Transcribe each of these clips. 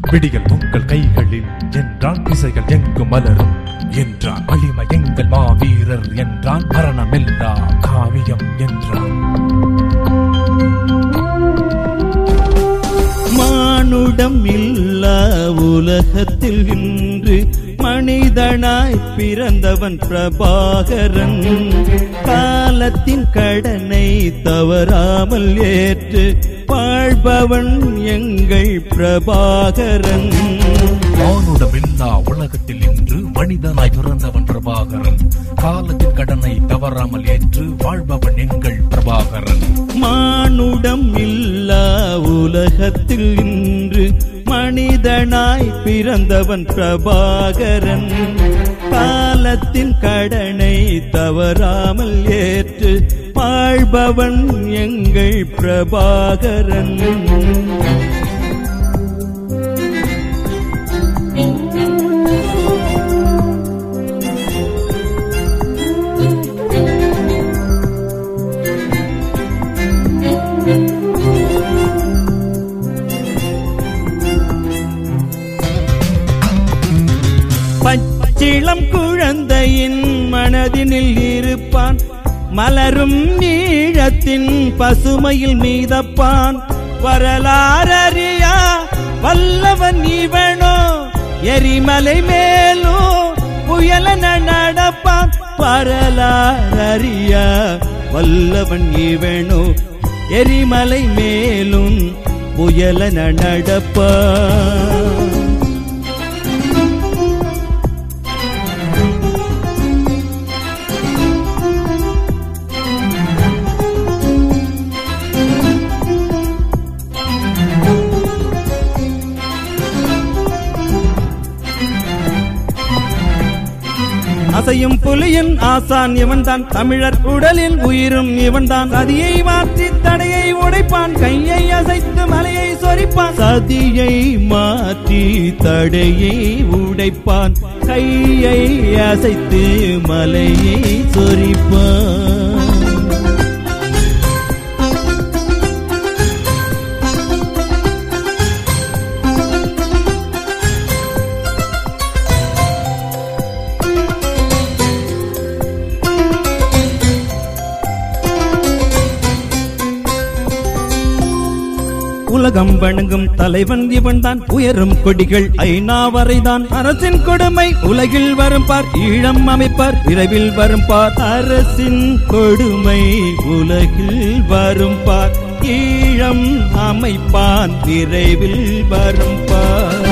விடியல் உங்கள் கைகளில் என்றான் திசைகள் எங்கும் மலரும் என்றான் வலிமை எங்கள் மாவீரர் என்றான் மரணமில்லா காவியம் என்றான் மானுடம் இல்லா உலகத்தில் இன்று மனிதனாய் பிறந்தவன் பிரபாகரன் காலத்தின் கடனை தவறாமல் ஏற்று வாழ்பவன் எங்கள் பிரபாகரன் மானுடமில்லா உலகத்தில் இன்று மனிதனாய் பிறந்தவன் பிரபாகரன் காலத்தின் கடனை தவறாமல் ஏற்று வாழ்பவன் எங்கள் பிரபாகரன் மானுடம் இல்லா உலகத்தில் இன்று மனிதனாய் பிறந்தவன் பிரபாகரன் காலத்தின் கடனை தவறாமல் ஏற்று வாழ்பவன் எங்கள் பிரபாகரன் பச்சிளம் குழந்தையின் மனதினில் இருப்பான் மலரும் ஈழத்தின் பசுமையில் மீதப்பான் வரலாறறியா வல்லவன் இவனோ எரிமலை மேலோ புயலன நடப்பான் வரலாறறியா வல்லவன் இவனோ எரிமலை மேலும் புயலன நடப்பான் அசையும் புலியின் ஆசான் இவன்தான் தமிழர் உடலில் உயிரும் இவன்தான் சதியை மாற்றி தடையை உடைப்பான் கையை அசைத்து மலையை சொரிப்பான் சதியை மாற்றி தடையை உடைப்பான் கையை அசைத்து மலையை சொரிப்பான் உலகம் வணங்கும் தலைவன் இவன்தான் உயரும் கொடிகள் ஐநா வரைதான் அரசின் கொடுமை உலகில் வரும் பார் ஈழம் அமைப்பார் விரைவில் வரும் பார் அரசின் கொடுமை உலகில் வரும் பார் ஈழம் அமைப்பான் விரைவில் வரும் பார்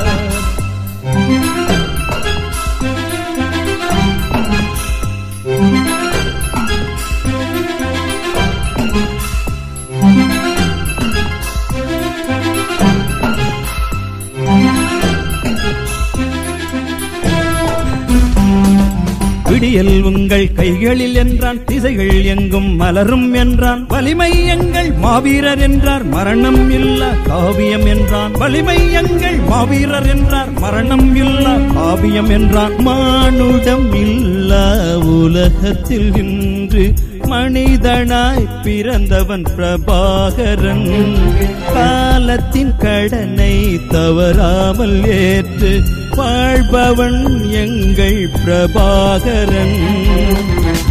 விடியல் உங்கள் கைகளில் என்றான் திசைகள் எங்கும் மலரும் என்றான் வலிமை எங்கள் மாவீரர் என்றார் மரணம் இல்ல காவியம் என்றான் வலிமை எங்கள் மாவீரர் என்றார் மரணம் இல்ல காவியம் என்றான் மானுடம் இல்ல உலகத்தில் இன்று மனிதனாய் பிறந்தவன் பிரபாகரன் காலத்தின் கடனை தவறாமல் ஏற்று வாழ்பவன் எங்கள் பிரபாகரன்